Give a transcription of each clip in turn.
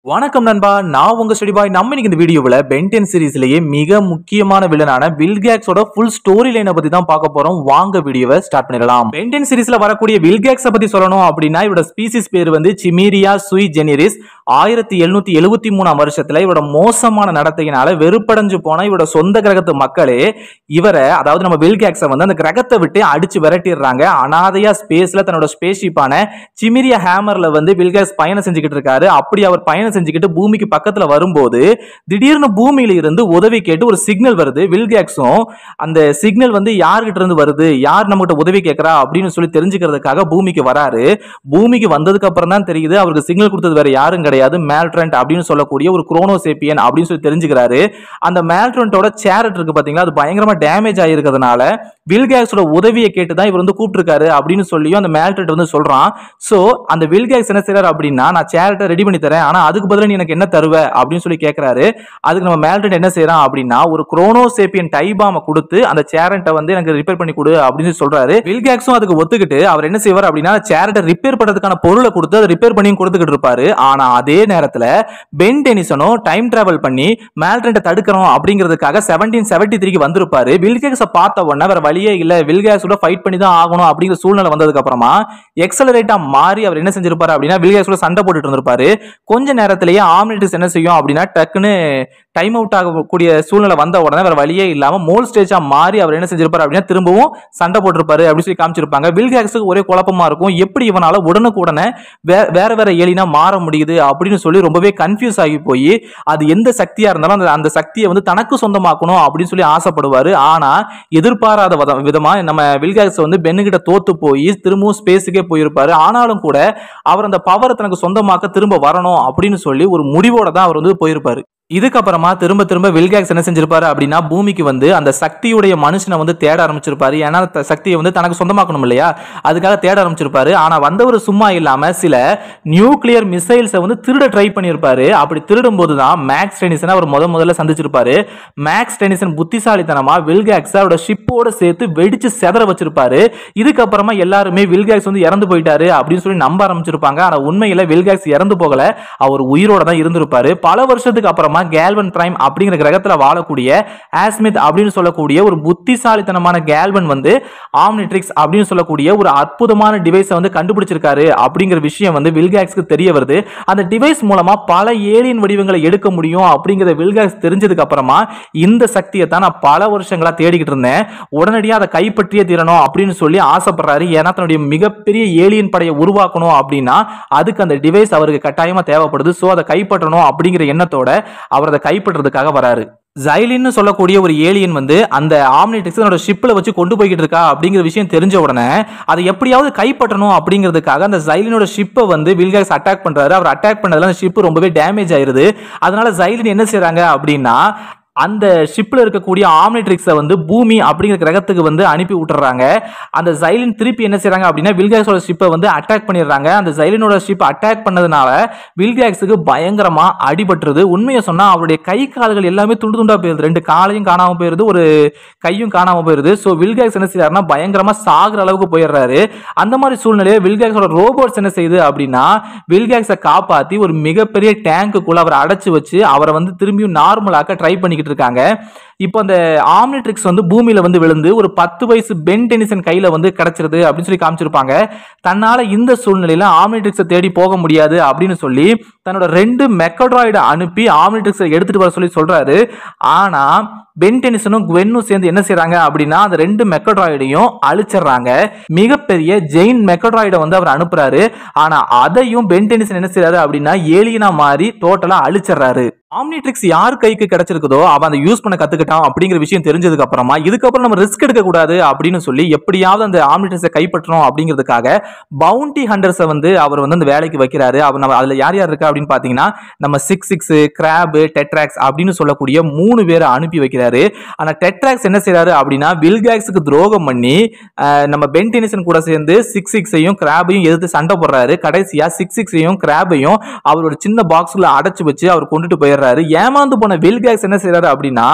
வணக்கம் நண்பா நான் உங்க ஸ்டடி பாய் நம்ம இன்னைக்கு இந்த வீடியோவில் பென்டென் சீரிஸ்லயே மிக முக்கியமான வில்லனான வில்கேக்ஸோட ஃபுல் ஸ்டோரி லைனை பத்தி தான் பார்க்க போறோம் வாங்க வீடியோவை ஸ்டார்ட் பண்ணிடலாம் பென்டென் சீரிஸ்ல வரக்கூடிய வில்கேக்ஸை பத்தி சொல்லணும் அப்படின்னா இவரோட ஸ்பீசிஸ் பேர் வந்து சிமீரியா சுய் ஜெனிரிஸ் ஆயிரத்தி எழுநூத்தி எழுபத்தி மூணாம் வருஷத்துல இவரோட மோசமான நடத்தையினால வெறுப்படைஞ்சு போன இவரோட சொந்த கிரகத்து மக்களே இவரை அதாவது நம்ம வில்கேக்ஸை வந்து அந்த கிரகத்தை விட்டு அடிச்சு விரட்டிடுறாங்க அனாதையா ஸ்பேஸ்ல தன்னோட ஸ்பேஸ்ஷிப்பான சிமிரியா ஹேமர்ல வந்து வில்கேக்ஸ் பயணம் செஞ்சுக்கிட்டு இருக்காரு அப்படி அவர் பயணம் செஞ்சுக்கிட்டு பூமிக்கு பக்கத்துல வரும்போது திடீர்னு பூமியில இருந்து உதவி கேட்டு ஒரு சிக்னல் வருது வில்கேக்ஸும் அந்த சிக்னல் வந்து யார்கிட்ட இருந்து வருது யார் நம்மகிட்ட உதவி கேட்கறா அப்படின்னு சொல்லி தெரிஞ்சுக்கிறதுக்காக பூமிக்கு வராரு பூமிக்கு வந்ததுக்கு அப்புறம் தான் தெரியுது அவருக்கு சிக்னல் கொடுத்தது வேற யாரும் கிடையாது மேல்ட்ரண்ட் அப்படின்னு சொல்லக்கூடிய ஒரு குரோனோசேப்பியன் அப்படின்னு சொல்லி தெரிஞ்சுக்கிறாரு அந்த மேல்ட்ரண்டோட சேரட் இருக்கு பாத்தீங்களா அது பயங்கரமா டேமேஜ் ஆயிருக்கிறதுனால வில்கேக்ஸோட உதவியை கேட்டு தான் இவர் வந்து கூப்பிட்டுருக்காரு அப்படின்னு சொல்லியும் அந்த மேல்ட்ரண்ட் வந்து சொல்றான் சோ அந்த வில்கேக்ஸ் என்ன செய்றாரு அப்படின்னா நான் சேரட்டை ரெடி பண்ணி தரேன் ஆனா அதுக்கு பதிலா நீ எனக்கு என்ன தருவ அப்படின்னு சொல்லி கேட்கறாரு அதுக்கு நம்ம மேல்ட்ரண்ட் என்ன செய்யறான் அப்படின்னா ஒரு குரோனோசேப்பியன் டைபாம கொடுத்து அந்த சேரட்டை வந்து எனக்கு ரிப்பேர் பண்ணி கொடு அப்படின்னு சொல்லி சொல்றாரு வில்கேக்ஸும் அதுக்கு ஒத்துக்கிட்டு அவர் என்ன செய்வார் அப்படின்னா சேரட்டை ரிப்பேர் பண்றதுக்கான பொருளை கொடுத்து அதை ரிப்பேர் பண்ணியும் கொடுத்துக்கிட்டு இருப்பாரு ஆனா அதே நேரத்துல பென் டெனிசனும் டைம் டிராவல் பண்ணி மேல்ட்ரண்ட்டை தடுக்கிறோம் அப்படிங்கிறதுக்காக செவன்டீன் செவன்டி த்ரீக்கு வந்திருப்பாரு வில்கேக்ஸை பார்த்த உடனே வேற வழியே இல்ல வில்கேக்ஸோட ஃபைட் பண்ணி தான் ஆகணும் அப்படிங்கிற சூழ்நிலை வந்ததுக்கு அப்புறமா எக்ஸலரேட்டா மாறி அவர் என்ன செஞ்சிருப்பாரு அப்படின்னா வில்கேக்ஸோட சண்டை போட்டுட்டு இருந்திருப்பாரு கொஞ்ச நேரத்திலேயே ஆம்னிட்டிஸ் என்ன செய்யும் அப்படின்னா டக்குன்னு டைம் அவுட் ஆகக்கூடிய சூழ்நிலை வந்த உடனே வேற வழியே இல்லாம மோல் ஸ்டேஜா மாறி அவர் என்ன செஞ்சிருப்பாரு அப்படின்னா திரும்பவும் சண்டை போட்டிருப்பாரு அப்படின்னு சொல்லி காமிச்சிருப்பாங்க வில்கேக்ஸுக்கு ஒரே குழப்பமா இருக்கும் எப்படி இவனால உடனுக்குடனே வே வேற வேற ஏலினா மாற முடியுது அப்படின்னு சொல்லி ரொம்பவே கன்ஃபியூஸ் ஆகி போய் அது எந்த சக்தியா இருந்தாலும் அந்த அந்த சக்தியை வந்து தனக்கு சொந்தமாக்கணும் அப்படின்னு சொல்லி ஆசைப்படுவாரு ஆனா எதிர்பாராத வத- விதமா நம்ம வில்கேக்ஸ் வந்து பென்னுகிட்ட தோத்து போய் திரும்பவும் ஸ்பேஸுக்கே போயிருப்பாரு ஆனாலும் கூட அவர் அந்த பவரை தனக்கு சொந்தமாக்க திரும்ப வரணும் அப்படின்னு சொல்லி ஒரு முடிவோட தான் அவர் வந்து போயிருப்பாரு இதுக்கப்புறமா திரும்ப திரும்ப வில்கேக்ஸ் என்ன செஞ்சிருப்பாரு அப்படின்னா பூமிக்கு வந்து அந்த சக்தியுடைய மனுஷனை வந்து தேட ஆரம்பிச்சிருப்பாரு ஏன்னா அந்த சக்தியை வந்து தனக்கு சொந்தமாக்கணும் இல்லையா அதுக்காக தேட ஆரம்பிச்சிருப்பாரு ஆனா வந்தவர் சும்மா இல்லாம சில நியூக்ளியர் மிசைல்ஸை வந்து திருட ட்ரை பண்ணியிருப்பாரு அப்படி திருடும் போது தான் மேக்ஸ் டெனிசனை அவர் முத முதல்ல சந்திச்சிருப்பாரு மேக்ஸ் டெனிசன் புத்திசாலித்தனமா வில்கேக்ஸ் அவரோட ஷிப்போட சேர்த்து வெடிச்சு செதற வச்சிருப்பாரு இதுக்கப்புறமா எல்லாருமே வில்கேக்ஸ் வந்து இறந்து போயிட்டாரு அப்படின்னு சொல்லி நம்ப ஆரம்பிச்சிருப்பாங்க ஆனா உண்மையில வில்கேக்ஸ் இறந்து போகல அவர் உயிரோட தான் இருந்திருப்பாரு பல வருஷத்துக்கு அப்புறமா கேல்வன் பிரைம் அப்படிங்கிற கிரகத்துல வாழக்கூடிய ஆஸ்மித் அப்படின்னு சொல்லக்கூடிய ஒரு புத்திசாலித்தனமான கேல்வன் வந்து ஆம்னிட்ரிக்ஸ் அப்படின்னு சொல்லக்கூடிய ஒரு அற்புதமான டிவைஸை வந்து கண்டுபிடிச்சிருக்காரு அப்படிங்கிற விஷயம் வந்து வில்கேக்ஸ்க்கு தெரிய வருது அந்த டிவைஸ் மூலமா பல ஏலியன் வடிவங்களை எடுக்க முடியும் அப்படிங்கிற வில்கேக்ஸ் தெரிஞ்சதுக்கு அப்புறமா இந்த சக்தியை தான் நான் பல வருஷங்களா தேடிக்கிட்டு இருந்தேன் உடனடியாக அதை கைப்பற்றியே தீரணும் அப்படின்னு சொல்லி ஆசைப்படுறாரு ஏன்னா தன்னுடைய மிகப்பெரிய ஏலியன் படையை உருவாக்கணும் அப்படின்னா அதுக்கு அந்த டிவைஸ் அவருக்கு கட்டாயமா தேவைப்படுது ஸோ அதை கைப்பற்றணும் அப்படிங்கிற எண்ணத்தோட அவர் அதை கைப்பற்றுறதுக்காக வராரு ஜைலின்னு சொல்லக்கூடிய ஒரு ஏலியன் வந்து அந்த ஆம்னிடெக்ஸ் தன்னோட ஷிப்பில் வச்சு கொண்டு போய்கிட்டு இருக்கா அப்படிங்கிற விஷயம் தெரிஞ்ச உடனே அதை எப்படியாவது கைப்பற்றணும் அப்படிங்கிறதுக்காக அந்த ஜைலினோட ஷிப்பை வந்து வில்காக்ஸ் அட்டாக் பண்றாரு அவர் அட்டாக் பண்ணதுல அந்த ஷிப் ரொம்பவே டேமேஜ் ஆயிருது அதனால ஜைலின் என்ன செய்றாங்க அப்படின்னா அந்த ஷிப்பில் இருக்கக்கூடிய ஆம்னிட்ரிக்ஸை வந்து பூமி அப்படிங்கிற கிரகத்துக்கு வந்து அனுப்பி விட்டுறாங்க அந்த ஜைலின் திருப்பி என்ன செய்றாங்க அப்படின்னா வில்காக்ஸோட ஷிப்பை வந்து அட்டாக் பண்ணிடுறாங்க அந்த ஜைலினோட ஷிப் அட்டாக் பண்ணதுனால வில்காக்ஸுக்கு பயங்கரமா அடிபட்டுருது உண்மையை சொன்னா அவருடைய கை கால்கள் எல்லாமே துண்டு துண்டா போயிருது ரெண்டு காலையும் காணாம போயிருது ஒரு கையும் காணாம போயிருது ஸோ வில்காக்ஸ் என்ன செய்யறாருன்னா பயங்கரமா சாகுற அளவுக்கு போயிடுறாரு அந்த மாதிரி சூழ்நிலையை வில்காக்ஸோட ரோபோட்ஸ் என்ன செய்யுது அப்படின்னா வில்காக்ஸை காப்பாத்தி ஒரு மிகப்பெரிய டேங்குக்குள்ள அவரை அடைச்சு வச்சு அவரை வந்து திரும்பியும் நார்மலாக்க ட்ரை பண்ணிக்கிட்டு இருக்காங்க இப்போ அந்த ஆம்னிட்ரிக்ஸ் வந்து பூமியில வந்து விழுந்து ஒரு பத்து வயசு பென் டெனிசன் கையில வந்து கிடைச்சிருது அப்படின்னு சொல்லி காமிச்சிருப்பாங்க தன்னால இந்த சூழ்நிலையில ஆம்னிட்ரிக்ஸை தேடி போக முடியாது அப்படின்னு சொல்லி தன்னோட ரெண்டு மெக்கட்ராய்டை அனுப்பி ஆம்னிட்ரிக்ஸை எடுத்துட்டு வர சொல்லி சொல்றாரு ஆனா பென் டெனிசனும் குவென்னும் சேர்ந்து என்ன செய்றாங்க அப்படின்னா அந்த ரெண்டு மெக்கட்ராய்டையும் அழிச்சிடுறாங்க மிகப்பெரிய ஜெயின் மெக்கட்ராய்டை வந்து அவர் அனுப்புறாரு ஆனா அதையும் பென் டெனிசன் என்ன செய்றாரு அப்படின்னா ஏலியனா மாறி டோட்டலா அழிச்சிடுறாரு ஆம்னிட்ரிக்ஸ் யார் கைக்கு கிடைச்சிருக்குதோ அவன் அதை யூஸ் பண்ண கத்துக்கிட்டான் அப்படிங்கிற விஷயம் தெரிஞ்சதுக்கு அப்புறமா இதுக்கப்புறம் நம்ம ரிஸ்க் எடுக்க கூடாது அப்படின்னு சொல்லி எப்படியாவது அந்த ஆம்னிட்ரிக்ஸை கைப்பற்றணும் அப்படிங்கிறதுக்காக பவுண்டி ஹண்டர்ஸை வந்து அவர் வந்து அந்த வேலைக்கு வைக்கிறாரு அவர் நம்ம அதுல யார் யார் இருக்கா அப்படின்னு பாத்தீங்கன்னா நம்ம சிக்ஸ் சிக்ஸ் கிராப் டெட்ராக்ஸ் அப்படின்னு சொல்லக்கூடிய மூணு பேரை அனுப்பி வைக்கிறாரு ஆனா டெட்ராக்ஸ் என்ன செய்றாரு அப்படின்னா வில்காக்ஸுக்கு துரோகம் பண்ணி அஹ், நம்ம பென் டெனிசன் கூட சேர்ந்து சிக்ஸ் சிக்ஸையும் கிராபையும் எதிர்த்து சண்டை போடுறாரு கடைசியா சிக்ஸ் சிக்ஸையும் கிராபையும் அவரோட சின்ன பாக்ஸ்ல அடைச்சு வச்சு அவர் கொண்டுட்டு போயிடுறாரு ஏமாந்து போன வில்காக்ஸ் என்ன செய்றாரு அப்படின்னா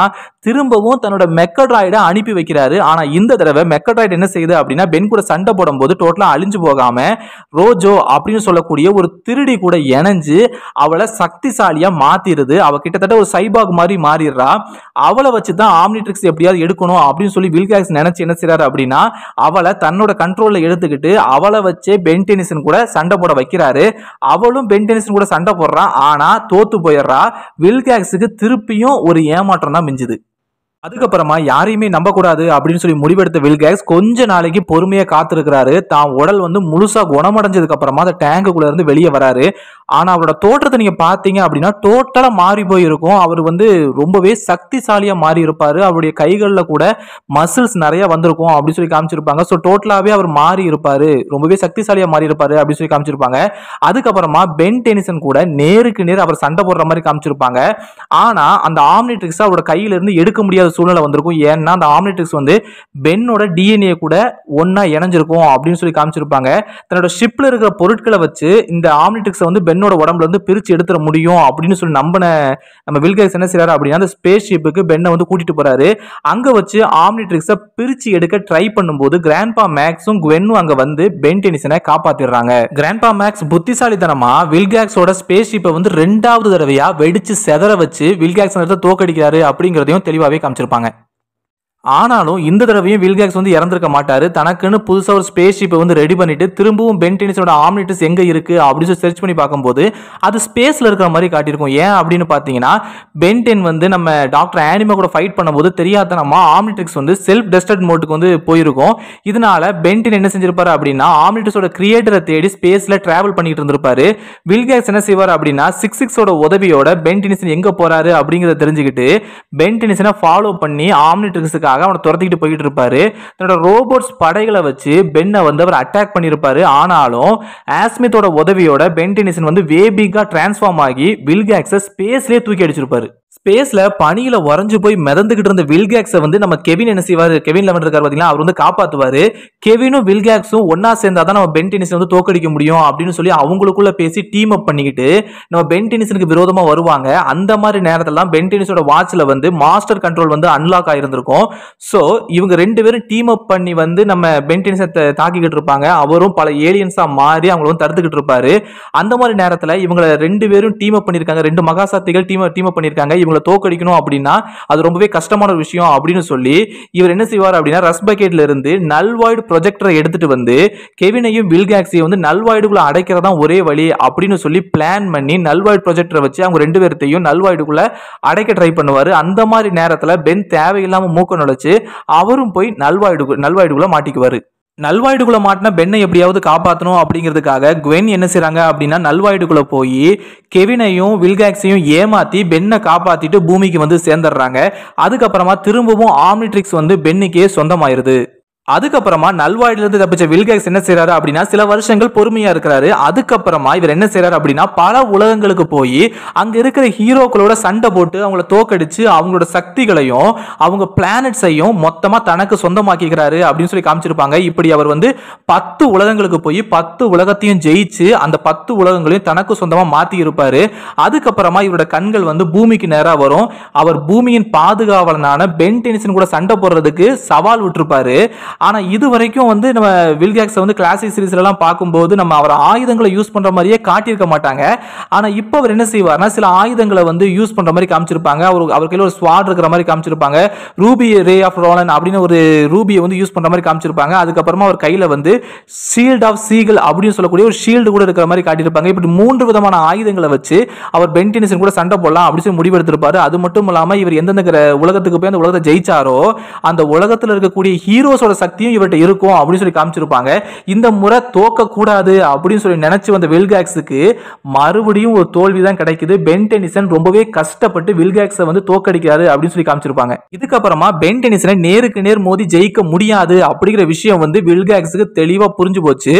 திரும்பவும் தன்னோட மெக்கட்ராய்டை அனுப்பி வைக்கிறாரு ஆனா இந்த தடவை மெக்கட்ராய்டு என்ன செய்யுது அப்படின்னா பென் கூட சண்டை போடும்போது டோட்டலா அழிஞ்சு போகாம ரோஜோ அப்படின்னு சொல்லக்கூடிய ஒரு திருடி கூட இணைஞ்சு அவளை சக்திசாலியா மாத்திருது அவ கிட்டத்தட்ட ஒரு சைபாக் மாதிரி மாறிடுறா அவளை வச்சு தான் ஆம்னிட்ரிக்ஸ் எப்படியாவது எடுக்கணும் அப்படின்னு சொல்லி வில்காக்ஸ் நினைச்சு என்ன செய்றாரு அப்படின்னா அவளை தன்னோட கண்ட்ரோல்ல எடுத்துக்கிட்டு அவளை வச்சே பென் டெனிசன் கூட சண்டை போட வைக்கிறாரு அவளும் பென் டெனிசன் கூட சண்டை போடுறா ஆனா தோத்து போயிடுறா வில்காக்ஸுக்கு திருப்பியும் ஒரு ஏமாற்றம் தான் மிஞ்சுது அதுக்கப்புறமா யாரையுமே நம்பக்கூடாது அப்படின்னு சொல்லி முடிவெடுத்த வில்கேக்ஸ் கொஞ்ச நாளைக்கு பொறுமையா காத்திருக்கிறாரு தான் உடல் வந்து முழுசா குணமடைஞ்சதுக்கு அப்புறமா அந்த டேங்குக்குள்ள இருந்து வெளியே வராரு ஆனா அவரோட தோற்றத்தை நீங்க பாத்தீங்க அப்படின்னா டோட்டலா மாறி போயிருக்கும் அவர் வந்து ரொம்பவே சக்திசாலியா மாறி இருப்பாரு அவருடைய கைகள்ல கூட மசில்ஸ் நிறைய வந்திருக்கும் அப்படின்னு சொல்லி காமிச்சிருப்பாங்க ஸோ டோட்டலாவே அவர் மாறி இருப்பாரு ரொம்பவே சக்திசாலியா மாறி இருப்பாரு அப்படின்னு சொல்லி காமிச்சிருப்பாங்க அதுக்கப்புறமா பென் டெனிசன் கூட நேருக்கு நேர் அவர் சண்டை போடுற மாதிரி காமிச்சிருப்பாங்க ஆனா அந்த ஆம்னிட்ரிக்ஸ் அவரோட கையில இருந்து எடுக்க முடியாத சூழ்நிலை வந்திருக்கும் ஏன்னா அந்த ஆம்னிட்ரிக்ஸ் வந்து பென்னோட டிஎன்ஏ கூட ஒன்னா இணைஞ்சிருக்கும் அப்படின்னு சொல்லி காமிச்சிருப்பாங்க தன்னோட ஷிப்ல இருக்கிற பொருட்களை வச்சு இந்த ஆம்னிட்ரிக்ஸை வந்து பென்னோட உடம்புல இருந்து பிரிச்சு எடுத்துட முடியும் அப்படின்னு சொல்லி நம்பின நம்ம வில்கேக்ஸ் என்ன செய்றாரு அப்படின்னா அந்த ஸ்பேஸ் ஷிப்புக்கு பென்னை வந்து கூட்டிட்டு போறாரு அங்க வச்சு ஆம்னிட்ரிக்ஸை பிரிச்சு எடுக்க ட்ரை பண்ணும்போது கிராண்ட்பா மேக்ஸும் குவென்னும் அங்க வந்து பென் டெனிசனை காப்பாத்திடுறாங்க கிராண்ட்பா மேக்ஸ் புத்திசாலித்தனமா வில்கேக்ஸோட ஸ்பேஸ் ஷிப்பை வந்து ரெண்டாவது தடவையா வெடிச்சு செதற வச்சு வில்கேக்ஸ் தோக்கடிக்கிறாரு அப்படிங்கிறதையும் தெளிவாவே காமிச்சிருப்பாங்க ஆனாலும் இந்த தடவையும் வில்கேக்ஸ் வந்து இறந்திருக்க மாட்டாரு தனக்குன்னு புதுசா ஒரு ஸ்பேஸ் ஷிப்பை வந்து ரெடி பண்ணிட்டு திரும்பவும் பென் டெனிஸோட ஆம்னிட்டஸ் எங்க இருக்கு அப்படின்னு சொல்லி சர்ச் பண்ணி பார்க்கும்போது அது ஸ்பேஸ்ல இருக்கிற மாதிரி காட்டியிருக்கும் ஏன் அப்படின்னு பார்த்தீங்கன்னா பென் டென் வந்து நம்ம டாக்டர் ஆனிமா கூட ஃபைட் பண்ணும்போது தெரியாதனமா ஆம்னிட்ரிக்ஸ் வந்து செல்ஃப் டெஸ்டட் மோட்டுக்கு வந்து போயிருக்கும் இதனால பென்டென் என்ன செஞ்சிருப்பாரு அப்படின்னா ஆம்னிட்டஸோட கிரியேட்டரை தேடி ஸ்பேஸ்ல டிராவல் பண்ணிட்டு இருந்திருப்பாரு வில்கேக்ஸ் என்ன செய்வார் அப்படின்னா சிக்ஸ் சிக்ஸோட உதவியோட பென் டெனிசன் எங்க போறாரு அப்படிங்கிறத தெரிஞ்சுக்கிட்டு பென் டெனிசனை ஃபாலோ பண்ணி ஆம்னிட்ரிக்ஸுக்காக அவனை துரத்திக்கிட்டு போயிட்டு இருப்பாரு தன்னோட ரோபோட்ஸ் படைகளை வச்சு பென்னை வந்து அவர் அட்டாக் பண்ணியிருப்பாரு ஆனாலும் ஆஸ்மித்தோட உதவியோட பென் டெனிசன் வந்து வேபிகா டிரான்ஸ்ஃபார்ம் ஆகி வில்கேக்ஸை ஸ்பேஸ்லயே தூக்கி அடிச்சிருப்பாரு ஸ்பேஸ்ல பனியில உறைஞ்சு போய் மிதந்துகிட்டு இருந்த வில்கேக்ஸை வந்து நம்ம கெவின் என்ன செய்வாரு கெவின் லெவன் இருக்காரு பாத்தீங்களா அவர் வந்து காப்பாத்துவாரு கெவினும் வில்கேக்ஸும் ஒன்னா சேர்ந்தா தான் நம்ம பென் டெனிசன் வந்து தோக்கடிக்க முடியும் அப்படின்னு சொல்லி அவங்களுக்குள்ள பேசி டீம் அப் பண்ணிக்கிட்டு நம்ம பென் டெனிசனுக்கு விரோதமா வருவாங்க அந்த மாதிரி நேரத்துல தான் பென் டெனிஸோட வாட்ச்ல வந்து மாஸ்டர் கண்ட்ரோல் வந்து அன்லாக் ஆயிருந்திருக்கும் ஸோ இவங்க ரெண்டு பேரும் டீம் அப் பண்ணி வந்து நம்ம பென் டெனிஸை த- தாக்கிக்கிட்டு இருப்பாங்க அவரும் பல ஏலியன்ஸா மாறி அவங்கள வந்து தடுத்துக்கிட்டு இருப்பாரு அந்த மாதிரி நேரத்துல இவங்களை ரெண்டு பேரும் டீம் அப் பண்ணிருக்காங்க ரெண்டு மகாசக்திகள் டீம் டீம் அப் பண்ணிருக்காங்க இவங்களை தோக்கடிக்கணும் அப்படின்னா அது ரொம்பவே கஷ்டமான ஒரு விஷயம் அப்படின்னு சொல்லி இவர் என்ன செய்வார் அப்படின்னா ரஸ் பக்கெட்ல இருந்து நல்வாய்டு ப்ரொஜெக்டரை எடுத்துட்டு வந்து கெவினையும் வில்காக்ஸையும் வந்து நல்வாய்டுக்குள்ள அடைக்கிறதா ஒரே வழி அப்படின்னு சொல்லி பிளான் பண்ணி நல்வாய்டு ப்ரொஜெக்டரை வச்சு அவங்க ரெண்டு பேர்த்தையும் நல்வாய்டுக்குள்ள அடைக்க ட்ரை பண்ணுவாரு அந்த மாதிரி நேரத்துல பென் தேவையில்லாம மூக்க நுழைச்சு அவரும் போய் நல்வாய்டு நல்வாய்டுக்குள்ள மாட்டிக்குவாரு நல்வாய்டுக்குள்ள மாட்டின பெண்ணை எப்படியாவது காப்பாற்றணும் அப்படிங்கிறதுக்காக குவென் என்ன செய்றாங்க அப்படின்னா நல்வாய்டுக்குள்ள போய் கெவினையும் வில்காக்ஸையும் ஏமாத்தி பெண்ணை காப்பாத்திட்டு பூமிக்கு வந்து சேர்ந்துடுறாங்க அதுக்கப்புறமா திரும்பவும் ஆம்னிட்ரிக்ஸ் வந்து பென்னுக்கே சொந்தமாயிருது அதுக்கப்புறமா நல்வாயில இருந்து தப்பிச்ச வில்கேக்ஸ் என்ன செய்றாரு அப்படின்னா சில வருஷங்கள் பொறுமையா இருக்கிறாரு அதுக்கப்புறமா இவர் என்ன செய்றாரு அப்படின்னா பல உலகங்களுக்கு போய் அங்க இருக்கிற ஹீரோக்களோட சண்டை போட்டு அவங்கள தோக்கடிச்சு அவங்களோட சக்திகளையும் அவங்க பிளானட்ஸையும் மொத்தமா தனக்கு சொந்தமாக்கிக்கிறாரு அப்படின்னு சொல்லி காமிச்சிருப்பாங்க இப்படி அவர் வந்து பத்து உலகங்களுக்கு போய் பத்து உலகத்தையும் ஜெயிச்சு அந்த பத்து உலகங்களையும் தனக்கு சொந்தமா மாத்தி இருப்பாரு அதுக்கப்புறமா இவரோட கண்கள் வந்து பூமிக்கு நேரா வரும் அவர் பூமியின் பாதுகாவலனான பென் டெனிசன் கூட சண்டை போடுறதுக்கு சவால் விட்டுருப்பாரு ஆனா இது வரைக்கும் வந்து நம்ம வில்கேக்ஸ் வந்து கிளாசிக் சீரிஸ்ல எல்லாம் பார்க்கும்போது நம்ம அவர் ஆயுதங்களை யூஸ் பண்ற மாதிரியே காட்டியிருக்க மாட்டாங்க ஆனா இப்போ அவர் என்ன செய்வார்னா சில ஆயுதங்களை வந்து யூஸ் பண்ற மாதிரி காமிச்சிருப்பாங்க அவர் அவர் கையில ஒரு ஸ்வாட் இருக்கிற மாதிரி காமிச்சிருப்பாங்க ரூபி ரே ஆஃப் ரோலன் அப்படின்னு ஒரு ரூபியை வந்து யூஸ் பண்ற மாதிரி காமிச்சிருப்பாங்க அதுக்கப்புறமா அவர் கையில வந்து ஷீல்ட் ஆஃப் சீகல் அப்படின்னு சொல்லக்கூடிய ஒரு ஷீல்டு கூட இருக்கிற மாதிரி காட்டியிருப்பாங்க இப்படி மூன்று விதமான ஆயுதங்களை வச்சு அவர் பென்டினிசன் கூட சண்டை போடலாம் அப்படின்னு சொல்லி முடிவெடுத்திருப்பாரு அது மட்டும் இல்லாம இவர் எந்தெந்த கிர- உலகத்துக்கு போய் அந்த உலகத்தை ஜெயிச்சாரோ அந்த உலகத்துல இருக்கக்கூடிய ஹீரோஸோட சக்தியும் இவர்கிட்ட இருக்கும் அப்படின்னு சொல்லி காமிச்சிருப்பாங்க இந்த முறை தோக்க கூடாது அப்படின்னு சொல்லி நினைச்சு வந்த வில்காக்ஸுக்கு மறுபடியும் ஒரு தோல்வி தான் கிடைக்குது பென் டெனிசன் ரொம்பவே கஷ்டப்பட்டு வில்காக்ஸை வந்து தோக்கடிக்கிறாரு அப்படின்னு சொல்லி காமிச்சிருப்பாங்க இதுக்கப்புறமா பென் டெனிசனை நேருக்கு நேர் மோதி ஜெயிக்க முடியாது அப்படிங்கிற விஷயம் வந்து வில்காக்ஸுக்கு தெளிவா புரிஞ்சு போச்சு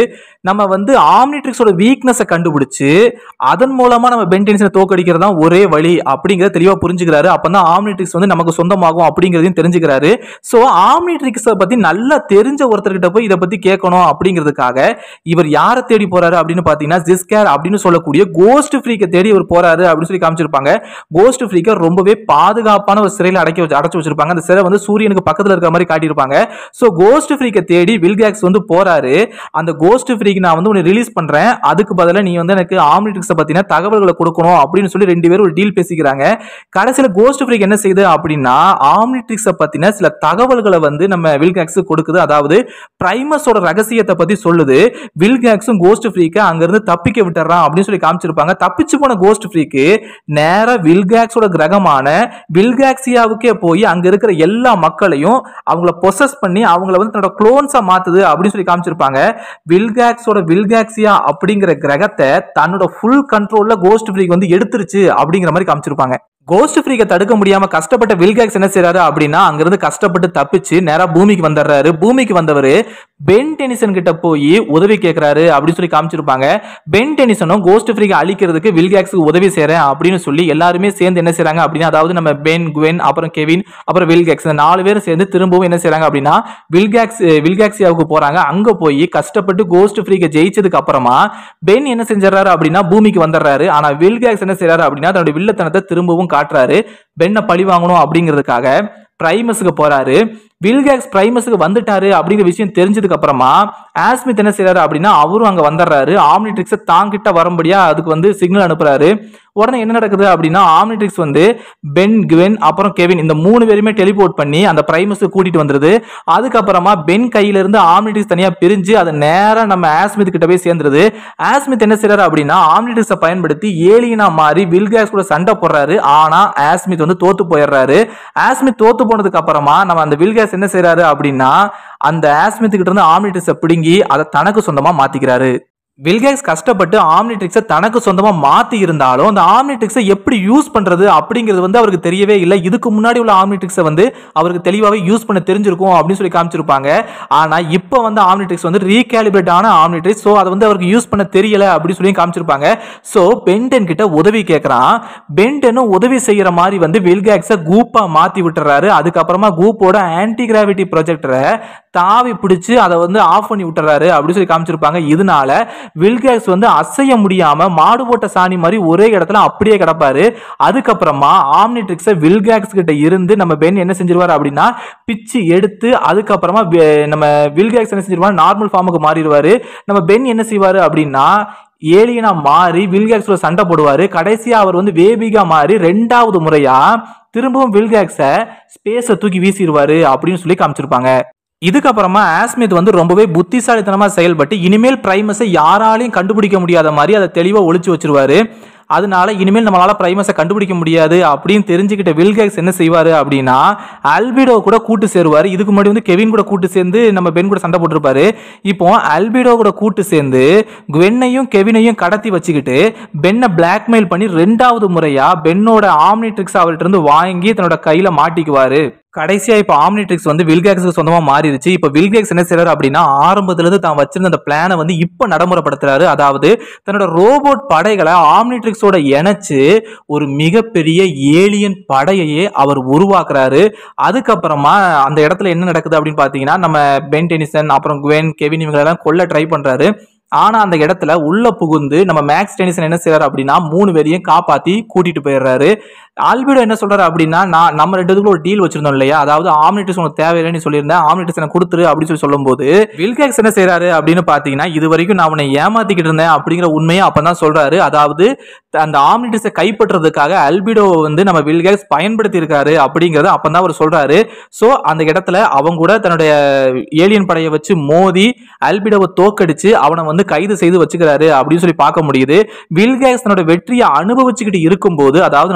நம்ம வந்து ஆம்னிட்ரிக்ஸோட வீக்னஸை கண்டுபிடிச்சு அதன் மூலமா நம்ம பென்டென்ஷனை தோக்கடிக்கிறது தான் ஒரே வழி அப்படிங்கிறத தெளிவாக புரிஞ்சுக்கிறாரு அப்பதான் ஆம்னிட்ரிக்ஸ் வந்து நமக்கு சொந்தமாகும் அப்படிங்கிறதையும் தெரிஞ்சுக்கிறாரு ஸோ ஆம்னிட்ரிக்ஸை பத்தி நல்லா தெரிஞ்ச ஒருத்தர்கிட்ட போய் இதை பத்தி கேட்கணும் அப்படிங்கிறதுக்காக இவர் யாரை தேடி போறாரு அப்படின்னு பாத்தீங்கன்னா ஜிஸ்கேர் அப்படின்னு சொல்லக்கூடிய கோஸ்ட் ஃப்ரீக்கை தேடி இவர் போறாரு அப்படின்னு சொல்லி காமிச்சிருப்பாங்க கோஸ்ட் ஃப்ரீக்கை ரொம்பவே பாதுகாப்பான ஒரு சிறையில் அடக்கி வச்சு அடைச்சு வச்சிருப்பாங்க அந்த சிறை வந்து சூரியனுக்கு பக்கத்துல இருக்கிற மாதிரி காட்டியிருப்பாங்க ஸோ கோஸ்ட் ஃப்ரீக்கை தேடி வில்கேக்ஸ் வந்து போறாரு அந்த கோஸ்ட் ஃப்ரீக்கு நான் வந்து உன்னை ரிலீஸ் பண்றேன் அதுக்கு பதிலாக நீ வந்து எனக்கு ஆம்னிட்ரிக்ஸை பத்தின தகவல்களை கொடுக்கணும் அப்படின்னு சொல்லி ரெண்டு பேரும் ஒரு டீல் பேசிக்கிறாங்க கடைசியில் கோஸ்ட் ஃப்ரீக் என்ன செய்யுது அப்படின்னா ஆம்னிட்ரிக்ஸை பத்தின சில தகவல்களை வந்து நம்ம வில்கேக்ஸ் கொடுக்குது அதாவது பிரைமஸோட ரகசியத்தை பத்தி சொல்லுது வில்கேக்ஸும் கோஸ்ட் ஃப்ரீக்கு அங்கிருந்து தப்பிக்க விட்டுறான் அப்படின்னு சொல்லி காமிச்சிருப்பாங்க தப்பிச்சு போன கோஸ்ட் ஃப்ரீக்கு நேரா வில்கேக்ஸோட கிரகமான வில்காக்சியாவுக்கே போய் அங்க இருக்கிற எல்லா மக்களையும் அவங்கள பொசஸ் பண்ணி அவங்கள வந்து தன்னோட குளோன்ஸா மாத்துது அப்படின்னு சொல்லி காமிச்சிருப்பாங்க வில்காக்ஸோட வில்காக்சியா அப்படிங்கிற கிரகத்தை தன்னோட ஃபுல் கண்ட்ரோல்ல கோஸ்ட் ஃப்ரீக் வந்து எடுத்துருச்சு அப்படிங்கிற மாதிரி காமிச்சிருப்பாங்க கோஸ்ட் ஃப்ரீக்கை தடுக்க முடியாம கஷ்டப்பட்ட வில்காக்ஸ் என்ன செய்றாரு அப்படின்னா அங்கிருந்து கஷ்டப்பட்டு தப்பிச்சு நேரா பூமிக்கு வந்துடுறாரு பூமிக்கு வந்தவர் பென் டெனிசன் கிட்ட போய் உதவி கேட்கிறாரு அப்படின்னு சொல்லி காமிச்சிருப்பாங்க பென் டெனிசனும் கோஸ்ட் ஃப்ரீக்கை அழிக்கிறதுக்கு வில்காக்ஸுக்கு உதவி செய்றேன் அப்படின்னு சொல்லி எல்லாருமே சேர்ந்து என்ன செய்றாங்க அப்படின்னா அதாவது நம்ம பென் குவென் அப்புறம் கெவின் அப்புறம் வில்காக்ஸ் இந்த நாலு பேரும் சேர்ந்து திரும்பவும் என்ன செய்றாங்க அப்படின்னா வில்காக்ஸ் வில்காக்சியாவுக்கு போறாங்க அங்க போய் கஷ்டப்பட்டு கோஸ்ட் ஃப்ரீக்கை ஜெயிச்சதுக்கு அப்புறமா பென் என்ன செஞ்சாரு அப்படின்னா பூமிக்கு வந்துடுறாரு ஆனா வில்காக்ஸ் என்ன செய்றாரு அப்படின்னா தன்னோட வில்லத்தனத்தை திரும்பவும் காட்டுறாரு பெண்ணை பழி வாங்கணும் அப்படிங்கிறதுக்காக பிரைமஸுக்கு போறாரு வில்கேக்ஸ் பிரைமஸுக்கு வந்துட்டாரு அப்படிங்கிற விஷயம் தெரிஞ்சதுக்கு அப்புறமா ஆஸ்மித் என்ன செய்றாரு அப்படின்னா அவரும் அங்க வந்துடுறாரு ஆம்னிட்ரிக்ஸை தாங்கிட்ட வரும்படியா அதுக்கு வந்து சிக்னல் அனுப்புறாரு உடனே என்ன நடக்குது அப்படின்னா ஆம்னிட்ரிக்ஸ் வந்து பென் குவென் அப்புறம் கெவின் இந்த மூணு பேருமே டெலிபோர்ட் பண்ணி அந்த பிரைமஸுக்கு கூட்டிட்டு வந்துருது அதுக்கப்புறமா பென் கையில இருந்து ஆம்னிட்ரிக்ஸ் தனியா பிரிஞ்சு அதை நேரா நம்ம ஆஸ்மித் கிட்ட போய் சேர்ந்துருது ஆஸ்மித் என்ன செய்றாரு அப்படின்னா ஆம்னிட்ரிக்ஸை பயன்படுத்தி ஏலியனா மாறி வில்கேக்ஸ் கூட சண்டை போடுறாரு ஆனா ஆஸ்மித் வந்து தோத்து போயிடுறாரு ஆஸ்மித் தோத்து போனதுக்கு அப்புறமா நம்ம அந்த வில்கேஸ் என்ன செய்றாரு அப்படின்னா அந்த ஆஸ்மித் கிட்ட இருந்து ஆம்னிட்ரிக்ஸை பிடுங்கி அதை தனக்கு சொந்தமா மாத்திக்கிறாரு வில்கேக்ஸ் கஷ்டப்பட்டு ஆம்னிட்ரிக்ஸை தனக்கு சொந்தமா மாத்தி இருந்தாலும் அந்த ஆம்னிட்ரிக்ஸை எப்படி யூஸ் பண்றது அப்படிங்கிறது வந்து அவருக்கு தெரியவே இல்லை இதுக்கு முன்னாடி உள்ள ஆம்னிட்ரிக்ஸை வந்து அவருக்கு தெளிவாகவே யூஸ் பண்ண தெரிஞ்சிருக்கும் அப்படின்னு சொல்லி காமிச்சிருப்பாங்க ஆனா இப்போ வந்து ஆம்னிட்ரிக்ஸ் வந்து ரீகேலிபிரேட் ஆன ஆம்னிட்ரிக்ஸ் ஸோ அதை வந்து அவருக்கு யூஸ் பண்ண தெரியல அப்படின்னு சொல்லி காமிச்சிருப்பாங்க ஸோ பென்டென் கிட்ட உதவி கேட்கறான் பென்டெனும் உதவி செய்யற மாதிரி வந்து வில்கேக்ஸை கூப்பா மாத்தி விட்டுறாரு அதுக்கப்புறமா கூப்போட ஆன்டி கிராவிட்டி ப்ரொஜெக்டரை தாவி பிடிச்சு அதை வந்து ஆஃப் பண்ணி விட்டுறாரு அப்படின்னு சொல்லி காமிச்சிருப்பாங்க இதனால வில்கேக்ஸ் வந்து அசைய முடியாம மாடு போட்ட சாணி மாதிரி ஒரே இடத்துல அப்படியே கிடப்பாரு அதுக்கப்புறமா ஆம்னிட்ரிக்ஸை வில்கேக்ஸ் கிட்ட இருந்து நம்ம பென் என்ன செஞ்சிருவாரு அப்படின்னா பிச்சு எடுத்து அதுக்கப்புறமா வி- நம்ம வில்கேக்ஸ் என்ன செஞ்சிருவாரு நார்மல் ஃபார்முக்கு மாறிடுவாரு நம்ம பென் என்ன செய்வாரு அப்படின்னா ஏலியனா மாறி வில்கேக்ஸோட சண்டை போடுவாரு கடைசியா அவர் வந்து வேபிகா மாறி ரெண்டாவது முறையா திரும்பவும் வில்கேக்ஸை ஸ்பேஸை தூக்கி வீசிடுவாரு அப்படின்னு சொல்லி காமிச்சிருப்பாங்க இதுக்கப்புறமா ஆஸ்மித் வந்து ரொம்பவே புத்திசாலித்தனமா செயல்பட்டு இனிமேல் பிரைமஸை யாராலையும் கண்டுபிடிக்க முடியாத மாதிரி அதை தெளிவா ஒளிச்சு வச்சிருவாரு அதனால இனிமேல் நம்மளால பிரைமஸை கண்டுபிடிக்க முடியாது அப்படின்னு தெரிஞ்சுக்கிட்ட வில்கேக்ஸ் என்ன செய்வாரு அப்படின்னா அல்பிடோ கூட கூட்டு சேருவாரு இதுக்கு முன்னாடி வந்து கெவின் கூட கூட்டு சேர்ந்து நம்ம பென் கூட சண்டை போட்டிருப்பாரு இப்போ அல்பிடோ கூட கூட்டு சேர்ந்து குவென்னையும் கெவினையும் கடத்தி வச்சுக்கிட்டு பென்னை பிளாக்மெயில் பண்ணி ரெண்டாவது முறையா பென்னோட ஆம்னிட்ரிக்ஸ் அவர்கிட்ட இருந்து வாங்கி தன்னோட கையில மாட்டிக்குவாரு கடைசியா இப்போ ஆம்னிட்ரிக்ஸ் வந்து வில்கேக்ஸுக்கு சொந்தமா மாறிடுச்சு இப்போ வில்கேக்ஸ் என்ன செய்றாரு அப்படின்னா ஆரம்பத்துல இருந்து தான் வச்சிருந்த அந்த பிளானை வந்து இப்போ நடைமுறைப்படுத்துறாரு அதாவது தன்னோட ரோபோட் படைகளை ஆம்னிட்ரிக்ஸோட இணைச்சு ஒரு மிகப்பெரிய ஏலியன் படையையே அவர் உருவாக்குறாரு அதுக்கப்புறமா அந்த இடத்துல என்ன நடக்குது அப்படின்னு பார்த்தீங்கன்னா நம்ம பென் டெனிசன் அப்புறம் குவென் கெவின் இவங்களெல்லாம் கொல்ல ட்ரை பண்றாரு ஆனா அந்த இடத்துல உள்ள புகுந்து நம்ம மேக்ஸ் டெனிசன் என்ன செய்றாரு அப்படின்னா மூணு பேரையும் காப்பாத்தி கூட்டிட்டு போயிடுறாரு ஆல்பிடோ என்ன சொல்றாரு அப்படின்னா நான் நம்ம ரெண்டு பேருக்குள்ள ஒரு டீல் வச்சிருந்தோம் இல்லையா அதாவது ஆம்னிட்டிஸ் உனக்கு தேவையில்லைன்னு சொல்லியிருந்தேன் ஆம்னிட்டிஸ் எனக்கு கொடுத்துரு அப்படின்னு சொல்லி சொல்லும்போது வில்கேக்ஸ் என்ன செய்றாரு அப்படின்னு பாத்தீங்கன்னா இது வரைக்கும் நான் உன்னை ஏமாத்திக்கிட்டு இருந்தேன் அப்படிங்கிற உண்மையை அப்பதான் சொல்றாரு அதாவது அந்த ஆம்னிட்டிஸை கைப்பற்றுறதுக்காக அல்பிடோ வந்து நம்ம வில்கேக்ஸ் பயன்படுத்தி இருக்காரு அப்படிங்கறத அப்பதான் அவர் சொல்றாரு சோ அந்த இடத்துல அவங்க கூட தன்னுடைய ஏலியன் படையை வச்சு மோதி அல்பிடோவை தோக்கடிச்சு அவனை வந்து கைது செய்து வச்சுக்கிறாரு அப்படின்னு சொல்லி பார்க்க முடியுது வில்கேக்ஸ் தன்னோட வெற்றியை அனுபவிச்சுக்கிட்டு இருக்கும்போது அதாவது நல்லா கவனிச்சீங்கன்னா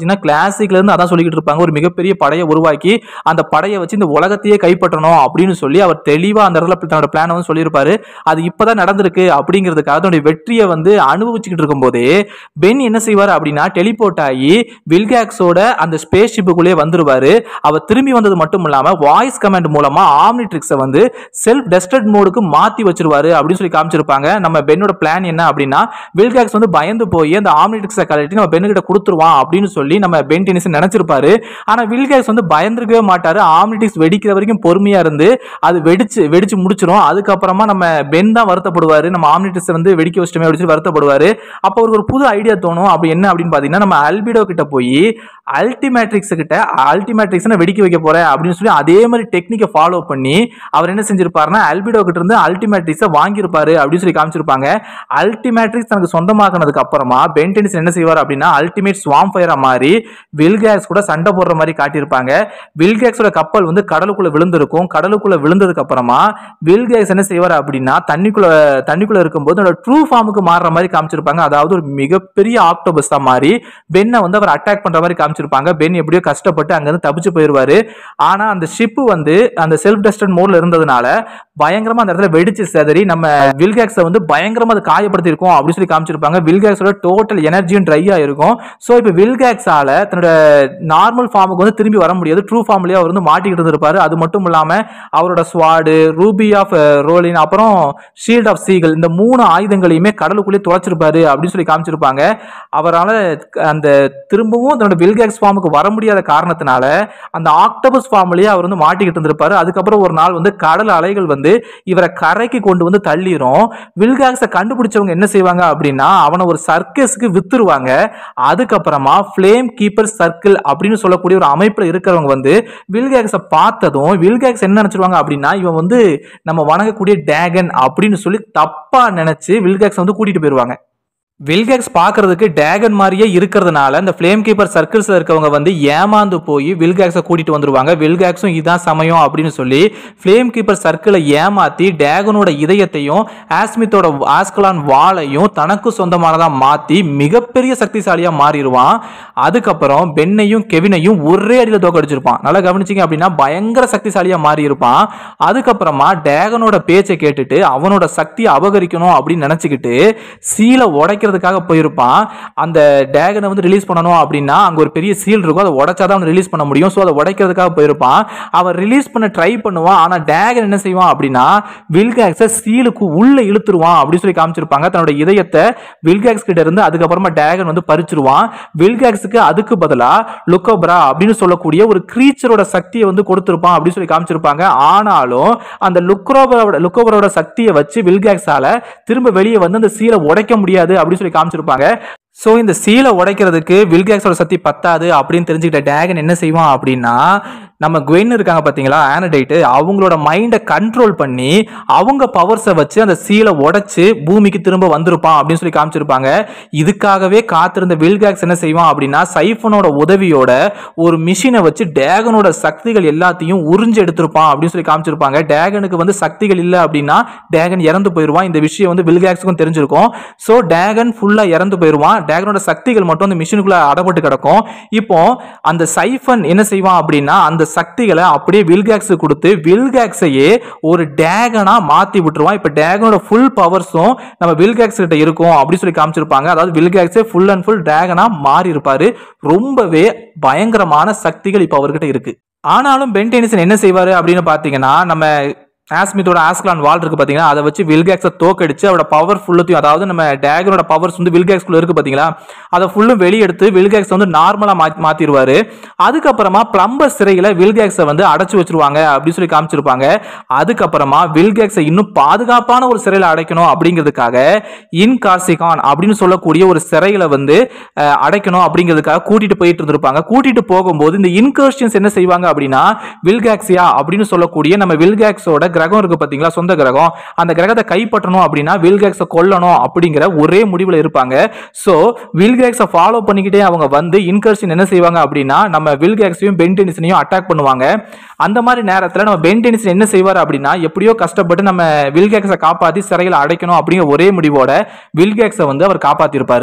பார்த்தீங்கன்னா கிளாசிக்ல இருந்து அதான் சொல்லிக்கிட்டு இருப்பாங்க ஒரு மிகப்பெரிய படையை உருவாக்கி அந்த படையை வச்சு இந்த உலகத்தையே கைப்பற்றணும் அப்படின்னு சொல்லி அவர் தெளிவா அந்த இடத்துல தன்னோட பிளானை வந்து சொல்லியிருப்பாரு அது இப்பதான் நடந்திருக்கு அப்படிங்கிறதுக்காக தன்னுடைய வெற்றியை வந்து அனுபவிச்சுக்கிட்டு இருக்கும்போதே பென் என்ன செய்வார் அப்படின்னா டெலிபோர்ட் ஆகி வில்கேக்ஸோட அந்த ஸ்பேஸ் ஷிப்புக்குள்ளே வந்துருவாரு அவர் திரும்பி வந்தது மட்டும் இல்லாம வாய்ஸ் கமாண்ட் மூலமா ஆம்னிட்ரிக்ஸை வந்து செல்ஃப் டெஸ்டட் மோடுக்கு மாத்தி வச்சிருவாரு அப்படின்னு சொல்லி காமிச்சிருப்பாங்க நம்ம பென்னோட பிளான் என்ன அப்படின்னா வில்கேக்ஸ் வந்து பயந்து போய் அந்த ஆம்னிட்ரிக்ஸை கலட்டி நம்ம பென்னு கிட்ட கொடுத்துருவான் அப்படின்னு சொல்லி நம்ம பென் டெனிஸ் நினைச்சிருப்பாரு ஆனா வில்கேக்ஸ் வந்து பயந்துருக்கவே மாட்டாரு ஆம்னிட்ரிக்ஸ் வெடிக்கிற வரைக்கும் பொறுமையா இருந்து அது வெடிச்சு வெடிச்சு முடிச்சிரும் அதுக்கப்புறமா நம்ம பென் தான் வருத்தப்படுவாரு நம்ம ஆம்னிட்ரிக்ஸ் வந்து வெடிக்க வச்சிட்டோமே அப்படின்னு சொல்லி வருத்தப்படுவாரு அப்போ அவருக்கு ஒரு புது ஐடியா தோணும் அப்படி என்ன அப்படின்னு பாத்தீங்கன்னா நம்ம அல்பிடோ கிட்ட போய் அல்டிமேட்ரிக்ஸ் கிட்ட அல்டிமேட்ரிக்ஸ் வெடிக்க வைக்க போறேன் அப்படின்னு சொல்லி அதே மாதிரி டெக்னிக்கை ஃபாலோ பண்ணி அவர் என்ன செஞ்சிருப்பாருன்னா அல்பிடோ கிட்ட இருந்து அல்டிமேட்ரிக்ஸை வாங்கியிருப்பாரு அப்படின்னு சொல்லி காமிச்சிருப்பாங்க அல்டிமேட்ரிக்ஸ் தனக்கு சொந்தமாக்குனதுக்கு அப்புறமா பென்டெனிஸ் என்ன செய்வார் அப்படின்னா அல்டிமேட் ஸ்வாம் ஃபயரா மாறி வில்கேக்ஸ் கூட சண்டை போடுற மாதிரி காட்டியிருப்பாங்க வில்கேக்ஸோட கப்பல் வந்து கடலுக்குள்ள விழுந்திருக்கும் கடலுக்குள்ள விழுந்ததுக்கு அப்புறமா வில்கேக்ஸ் என்ன செய்வார் அப்படின்னா தண்ணிக்குள்ள தண்ணிக்குள்ள இருக்கும்போது அதோட ட்ரூ ஃபார்முக்கு மாறுற மாதிரி காமிச்சிருப்பாங்க அதாவது ஒரு மிகப்பெரிய ஆக்டோபஸ் தான் மாறி பென்னை வந்து அவர் அட்டாக் பண்ற மாதிரி காமிச்சிருப்பாங்க பென் எப்படியோ கஷ்டப்பட்டு அங்கிருந்து தப்பிச்சு போயிருவாரு ஆனா அந்த ஷிப் வந்து அந்த செல்ஃப் டெஸ்டட் மோட்ல இருந்ததுனால பயங்கரமா அந்த இடத்துல வெடிச்சு செதறி நம்ம வில்கேக்ஸை வந்து பயங்கரமா அது காயப்படுத்தி இருக்கும் அப்படின்னு சொல்லி காமிச்சிருப்பாங்க வில்கேக்ஸோட டோட்டல் எனர்ஜியும் ட்ரை ஆயிருக்கும் ஸோ இப்போ வில்கேக்ஸால தன்னோட நார்மல் ஃபார்முக்கு வந்து திரும்பி வர முடியாது ட்ரூ ஃபார்ம்லயே அவர் வந்து மாட்டிக்கிட்டு இருந்திருப்பாரு அது மட்டும் இல்லாம அவரோட ஸ்வாடு ரூபி ஆஃப் ரோலின் அப்புறம் ஷீல்ட் ஆஃப் சீகல் இந்த மூணு ஆயுதங்களையுமே கடலுக்குள்ளே தொலைச்சிருப்பாரு அப்படின்னு சொல்லி காமிச்சிருப்பாங்க அவரால் அந்த திரும்பவும் தன்னோட வில்கேக்ஸ் ஃபார்முக்கு வர முடியாத காரணத்தினால அந்த ஆக்டோபஸ் ஃபார்ம்லயே அவர் வந்து மாட்டிக்கிட்டு இருந்திருப்பாரு அதுக்கப்புறம் ஒரு நாள் வந்து கடல் அலைகள் வந்து இவரை கரைக்கு கொண்டு வந்து தள்ளிரும் வில்கேக்ஸை கண்டுபிடிச்சவங்க என்ன செய்வாங்க அப்படின்னா அவனை ஒரு சர்க்கஸ்க்கு வித்துருவாங்க அதுக்கப்புறமா ஃப்ளேம் கீப்பர் சர்க்கிள் அப்படின்னு சொல்லக்கூடிய ஒரு அமைப்பில் இருக்கிறவங்க வந்து வில்கேக்ஸை பார்த்ததும் வில்கேக்ஸ் என்ன நினைச்சிருவாங்க அப்படின்னா இவன் வந்து நம்ம வணங்கக்கூடிய டேகன் அப்படின்னு சொல்லி தப்பா நினைச்சு வில்கேக்ஸ் வந்து கூட்டிட்டு போயிருவாங்க வில்கேக்ஸ் பார்க்கறதுக்கு டேகன் மாதிரியே இருக்கிறதுனால இந்த ஃப்ளேம் கீப்பர் சர்க்கிள்ஸ்ல இருக்கவங்க வந்து ஏமாந்து போய் வில்கேக்ஸை கூட்டிட்டு வந்துருவாங்க வில்கேக்ஸும் இதான் சமயம் அப்படின்னு சொல்லி ஃப்ளேம் கீப்பர் சர்க்கிளை ஏமாத்தி டேகனோட இதயத்தையும் ஆஸ்மித்தோட ஆஸ்கலான் வாளையும் தனக்கு சொந்தமானதா மாத்தி மிகப்பெரிய சக்திசாலியா மாறிடுவான் அதுக்கப்புறம் பென்னையும் கெவினையும் ஒரே அடியில் தோக்கடிச்சிருப்பான் நல்லா கவனிச்சிங்க அப்படின்னா பயங்கர சக்திசாலியா மாறி இருப்பான் அதுக்கப்புறமா டேகனோட பேச்சை கேட்டுட்டு அவனோட சக்தியை அபகரிக்கணும் அப்படின்னு நினைச்சுக்கிட்டு சீலை உடைக்கிறதுக்காக போயிருப்பான் அந்த டேகனை வந்து ரிலீஸ் பண்ணணும் அப்படின்னா அங்க ஒரு பெரிய சீல் இருக்கும் அதை உடைச்சாதான் அவன் ரிலீஸ் பண்ண முடியும் ஸோ அதை உடைக்கிறதுக்காக போயிருப்பான் அவன் ரிலீஸ் பண்ண ட்ரை பண்ணுவான் ஆனா டேகன் என்ன செய்வான் அப்படின்னா வில்கேக்ஸை சீலுக்கு உள்ள இழுத்துருவான் அப்படின்னு சொல்லி காமிச்சிருப்பாங்க தன்னோட இதயத்தை வில்கேக்ஸ் கிட்ட இருந்து அதுக்கப்புறமா டேகன் வந்து பறிச்சிருவான் வில்கேக்ஸுக்கு அதுக்கு பதிலா லுக்கோப்ரா அப்படின்னு சொல்லக்கூடிய ஒரு கிரீச்சரோட சக்தியை வந்து கொடுத்திருப்பான் அப்படின்னு சொல்லி காமிச்சிருப்பாங்க ஆனாலும் அந்த லுக்ரோபரோட லுக்கோபரோட சக்தியை வச்சு வில்கேக்ஸால திரும்ப வெளியே வந்து அந்த சீலை உடைக்க முடியாது அப்படின்னு சொல்லி காமிச்சிருப்பாங்க ஸோ இந்த சீலை உடைக்கிறதுக்கு வில்கேக்ஸோட சக்தி பத்தாது அப்படின்னு தெரிஞ்சுக்கிட்ட டேகன் என்ன செய்வான் அப்படின்னா நம்ம குவென் இருக்காங்க பார்த்தீங்களா ஆனடைட்டு அவங்களோட மைண்டை கண்ட்ரோல் பண்ணி அவங்க பவர்ஸை வச்சு அந்த சீலை உடைச்சு பூமிக்கு திரும்ப வந்திருப்பான் அப்படின்னு சொல்லி காமிச்சிருப்பாங்க இதுக்காகவே காத்திருந்த வில்கேக்ஸ் என்ன செய்வான் அப்படின்னா சைஃபனோட உதவியோட ஒரு மிஷினை வச்சு டேகனோட சக்திகள் எல்லாத்தையும் உறிஞ்சு எடுத்திருப்பான் அப்படின்னு சொல்லி காமிச்சிருப்பாங்க டேகனுக்கு வந்து சக்திகள் இல்லை அப்படின்னா டேகன் இறந்து போயிடுவான் இந்த விஷயம் வந்து வில்கேக்ஸுக்கும் தெரிஞ்சிருக்கும் ஸோ டேகன் ஃபுல்லாக இறந்து போயிடுவான் டேகனோட சக்திகள் மட்டும் அந்த மிஷினுக்குள்ள அடப்பட்டு கிடக்கும் இப்போ அந்த சைஃபன் என்ன செய்வான் அப்படின்னா அந்த சக்திகளை அப்படியே வில்கேக்ஸ் கொடுத்து வில்கேக்ஸையே ஒரு டேகனா மாத்தி விட்டுருவான் இப்போ டேகனோட ஃபுல் பவர்ஸும் நம்ம வில்கேக்ஸ் கிட்ட இருக்கும் அப்படின்னு சொல்லி காமிச்சிருப்பாங்க அதாவது வில்கேக்ஸே ஃபுல் அண்ட் ஃபுல் டேகனா மாறி இருப்பாரு ரொம்பவே பயங்கரமான சக்திகள் இப்போ அவர்கிட்ட இருக்கு ஆனாலும் பென் டெனிசன் என்ன செய்வாரு அப்படின்னு பார்த்தீங்கன்னா நம்ம ஆஸ்மித்தோட ஆஸ்கலான் வால் இருக்கு பாத்தீங்கன்னா அதை வச்சு வில்கேக்ஸை தோக்கடிச்சு அவரோட பவர் ஃபுல்லத்தையும் அதாவது நம்ம டேகனோட பவர்ஸ் வந்து வில்கேக்ஸ்குள்ள இருக்கு பாத்தீங்களா அதை ஃபுல்லும் வெளியெடுத்து வில்கேக்ஸ் வந்து நார்மலா மாத்தி மாத்திடுவாரு அதுக்கப்புறமா பிளம்பர் சிறையில வில்கேக்ஸை வந்து அடைச்சு வச்சிருவாங்க அப்படின்னு சொல்லி காமிச்சிருப்பாங்க அதுக்கப்புறமா வில்கேக்ஸை இன்னும் பாதுகாப்பான ஒரு சிறையில அடைக்கணும் அப்படிங்கிறதுக்காக இன்கார்சிகான் அப்படின்னு சொல்லக்கூடிய ஒரு சிறையில வந்து அஹ், அடைக்கணும் அப்படிங்கிறதுக்காக கூட்டிட்டு போயிட்டு இருந்திருப்பாங்க கூட்டிட்டு போகும்போது இந்த இன்கர்ஷன்ஸ் என்ன செய்வாங்க அப்படின்னா வில்கேக்ஸியா அப்படின்னு சொல்லக்கூடிய நம்ம வில்கேக்ஸோட கிரகம் இருக்கு பாத்தீங்களா சொந்த கிரகம் அந்த கிரகத்தை கைப்பற்றணும் அப்படின்னா வில்கேக்ஸை கொல்லணும் அப்படிங்கிற ஒரே முடிவுல இருப்பாங்க ஸோ வில்கேக்ஸை ஃபாலோ பண்ணிக்கிட்டே அவங்க வந்து இன்கர்ஷன் என்ன செய்வாங்க அப்படின்னா நம்ம வில்கேக்ஸையும் பென்டெனிசனையும் அட்டாக் பண்ணுவாங்க அந்த மாதிரி நேரத்தில் நம்ம பென்டெனிசன் என்ன செய்வார் அப்படின்னா எப்படியோ கஷ்டப்பட்டு நம்ம வில்கேக்ஸை காப்பாற்றி சிறையில் அடைக்கணும் அப்படிங்கிற ஒரே முடிவோட வில்கேக்ஸை வந்து அவர் காப்பாற்றிருப்பாரு